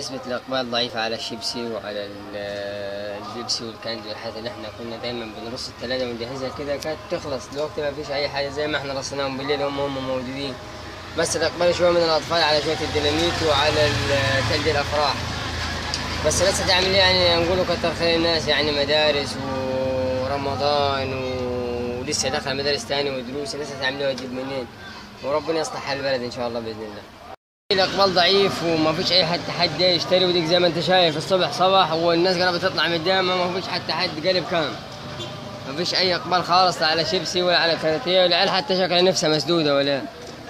نسبة الإقبال ضعيفة على الشيبسي وعلى ال- البيبسي والكاندي والحاجات اللي احنا كنا دايما بنرص الثلاجة ونجهزها كده كانت تخلص دلوقتي ما فيش أي حاجة زي ما احنا رصيناهم بالليل هم هم موجودين بس الإقبال شوية من الأطفال على شوية الديناميت وعلى ال- تلج الأفراح بس لسه تعمل إيه يعني نقولوا كتر خير الناس يعني مدارس ورمضان و- ولسه داخل مدارس تاني ودروس لسه تعملوها تجيب منين وربنا يصلح حال البلد إن شاء الله بإذن الله الاقبال ضعيف وما فيش اي حد حد يشتري وديك زي ما انت شايف الصبح صباح والناس قربت تطلع من الدامة ما فيش حتى حد قلب كام ما فيش اي اقبال خالص لا على شيبسي ولا على كاراتيه والعيال حتى شكلها نفسها مسدوده ولا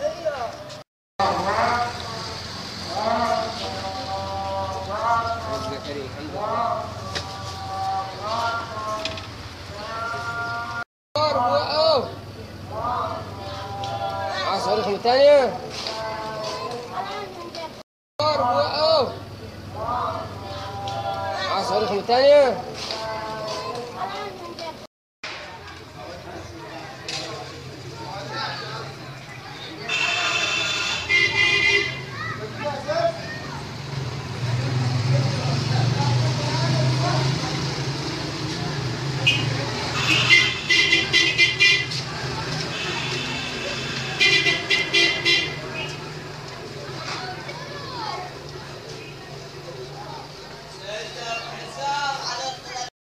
ربنا كريم الحمد لله وقعوا عايز صاروخهم الثانية وقعوا عايز صاروخهم الثانية